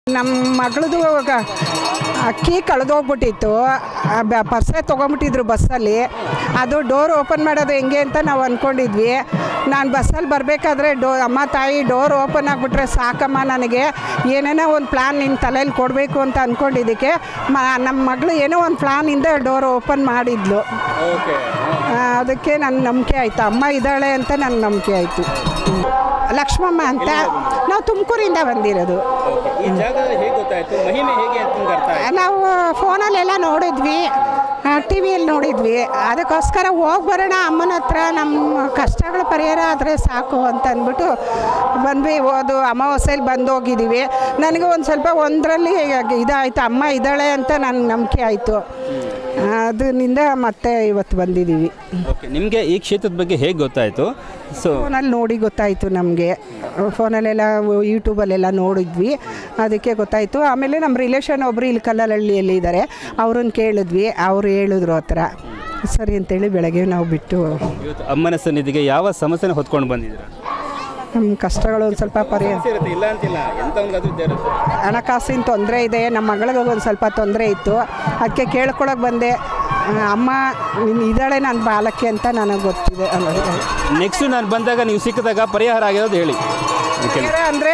ನಮ್ಮ ಮಗಳದು ಅಕ್ಕಿ ಕಳೆದೋಗ್ಬಿಟ್ಟಿತ್ತು ಪರ್ಸೆ ತೊಗೊಂಬಿಟ್ಟಿದ್ರು ಬಸ್ಸಲ್ಲಿ ಅದು ಡೋರ್ ಓಪನ್ ಮಾಡೋದು ಹೆಂಗೆ ಅಂತ ನಾವು ಅಂದ್ಕೊಂಡಿದ್ವಿ ನಾನು ಬಸ್ಸಲ್ಲಿ ಬರಬೇಕಾದ್ರೆ ಡೋ ಅಮ್ಮ ತಾಯಿ ಡೋರ್ ಓಪನ್ ಆಗಿಬಿಟ್ರೆ ಸಾಕಮ್ಮ ನನಗೆ ಏನೇನೋ ಒಂದು ಪ್ಲ್ಯಾನ್ ನಿನ್ನ ತಲೆಯಲ್ಲಿ ಕೊಡಬೇಕು ಅಂತ ಅಂದ್ಕೊಂಡಿದ್ದಕ್ಕೆ ಮ ನಮ್ಮ ಮಗಳು ಏನೋ ಒಂದು ಪ್ಲ್ಯಾನಿಂದ ಡೋರ್ ಓಪನ್ ಮಾಡಿದ್ಲು ಓಕೆ ಆ, ಅದಕ್ಕೆ ನನ್ನ ನಂಬಿಕೆ ಆಯಿತು ಅಮ್ಮ ಇದ್ದಾಳೆ ಅಂತ ನನ್ನ ನಂಬಿಕೆ ಆಯಿತು ಲಕ್ಷ್ಮಮ್ಮ ಅಂತ ನಾವು ತುಮಕೂರಿಂದ ಬಂದಿರೋದು ಈ ಜಾಗ ಹೇಗೆ ಗೊತ್ತಾಯ್ತು ಮಹಿಮೆ ಹೇಗೆ ಅಂತ ನಿಮ್ಗೆ ಅರ್ಥ ಆಯ್ತು ನಾವು ಫೋನಲ್ಲೆಲ್ಲ ನೋಡಿದ್ವಿ ಟಿ ವಿಯಲ್ಲಿ ನೋಡಿದ್ವಿ ಅದಕ್ಕೋಸ್ಕರ ಹೋಗಿ ಬರೋಣ ಅಮ್ಮನ ಹತ್ರ ನಮ್ಮ ಕಷ್ಟಗಳ ಪರಿಹಾರ ಆದರೆ ಸಾಕು ಅಂತ ಅಂದ್ಬಿಟ್ಟು ಬಂದ್ವಿ ಅದು ಅಮಾವಾಸ್ಯೆಯಲ್ಲಿ ಬಂದು ಹೋಗಿದ್ದೀವಿ ನನಗೆ ಒಂದು ಸ್ವಲ್ಪ ಒಂದರಲ್ಲಿ ಇದಾಯಿತು ಅಮ್ಮ ಇದ್ದಾಳೆ ಅಂತ ನನಗೆ ನಂಬಿಕೆ ಆಯಿತು ಅದರಿಂದ ಮತ್ತೆ ಇವತ್ತು ಬಂದಿದ್ದೀವಿ ಓಕೆ ನಿಮಗೆ ಈ ಕ್ಷೇತ್ರದ ಬಗ್ಗೆ ಹೇಗೆ ಗೊತ್ತಾಯಿತು ಸೊ ಫೋನಲ್ಲಿ ನೋಡಿ ಗೊತ್ತಾಯಿತು ನಮಗೆ ಫೋನಲ್ಲೆಲ್ಲ ಯೂಟ್ಯೂಬಲ್ಲೆಲ್ಲ ನೋಡಿದ್ವಿ ಅದಕ್ಕೆ ಗೊತ್ತಾಯಿತು ಆಮೇಲೆ ನಮ್ಮ ರಿಲೇಷನ್ ಒಬ್ಬರು ಇಲ್ಲಿ ಕಲ್ಲಹಳ್ಳಿಯಲ್ಲಿ ಇದ್ದಾರೆ ಅವ್ರನ್ನ ಕೇಳಿದ್ವಿ ಅವರು ಹೇಳಿದ್ರು ಆ ಥರ ಸರಿ ಅಂತೇಳಿ ಬೆಳಗ್ಗೆ ನಾವು ಬಿಟ್ಟು ಇವತ್ತು ಅಮ್ಮನ ಸನ್ನಿಧಿಗೆ ಯಾವ ಸಮಸ್ಯೆನ ಹೊತ್ಕೊಂಡು ಬಂದಿದ್ದೀರಾ ನಮ್ಮ ಕಷ್ಟಗಳು ಒಂದು ಸ್ವಲ್ಪ ಪರಿಹಾರ ಸಮಸ್ಯೆ ಇರುತ್ತೆ ಇಲ್ಲ ಅಂತಿಲ್ಲ ಎಂಥವ್ನಿಗಾದ್ರೂ ಇದ್ದೇ ಇರುತ್ತೆ ಹಣಕಾಸಿನ ತೊಂದರೆ ಇದೆ ನಮ್ಮ ಮಗಳಿಗೆ ಒಂದು ಸ್ವಲ್ಪ ತೊಂದರೆ ಇತ್ತು ಅದಕ್ಕೆ ಕೇಳ್ಕೊಳಕ್ಕೆ ಬಂದೆ ಆ, ಅಮ್ಮ ನೀನು ಇದ್ದಾಳೆ ನನ್ನ ಬಾಲಕ್ಕೆ ಅಂತ ನನಗೆ ಗೊತ್ತಿದೆ ಅನ್ನೋದು ನೆಕ್ಸ್ಟ್ ನಾನು ಬಂದಾಗ ನೀವು ಸಿಕ್ಕಿದಾಗ ಪರಿಹಾರ ಆಗಿರೋದು ಹೇಳಿ ಓಕೆ ಅಂದರೆ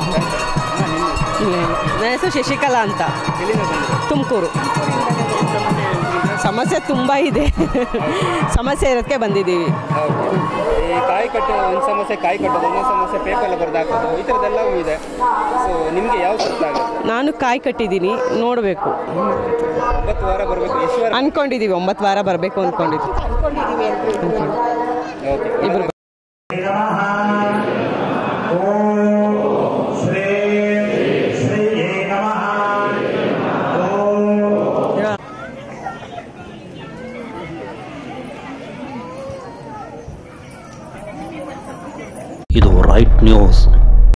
ನನ್ನ ಹೆಸರು ಶಶಿಕಲಾ ಅಂತ ತುಮಕೂರು ಸಮಸ್ಯೆ ತುಂಬ ಇದೆ ಸಮಸ್ಯೆ ಇರೋದಕ್ಕೆ ಬಂದಿದ್ದೀವಿ ಈ ಕಾಯಿ ಕಟ್ಟೋ ಒಂದು ಸಮಸ್ಯೆ ಕಾಯಿ ಕಟ್ಟೋದು ಇನ್ನೊಂದು ಸಮಸ್ಯೆ ಪೇಪರ್ ಬರ್ದು ಹಾಕೋದು ಈ ಥರದ್ದೆಲ್ಲವೂ ಇದೆ ಸೊ ನಿಮಗೆ ಯಾವ ಅರ್ಥ ಆಗುತ್ತೆ ನಾನು ಕಾಯಿ ಕಟ್ಟಿದ್ದೀನಿ ನೋಡಬೇಕು ಒಂಬತ್ತು ವಾರ ಬರಬೇಕು ಎಷ್ಟು ವಾರ ಅಂದ್ಕೊಂಡಿದ್ದೀವಿ ಒಂಬತ್ತು ವಾರ ಬರಬೇಕು ಅಂದ್ಕೊಂಡಿದ್ದೀವಿ ಓಕೆ ಇಬ್ಬರು ಶ್ರೀ ಶ್ರೀಯೇ ನಮಃ ಓಂ ಇದು ರೈಟ್ ನ್ಯೂಸ್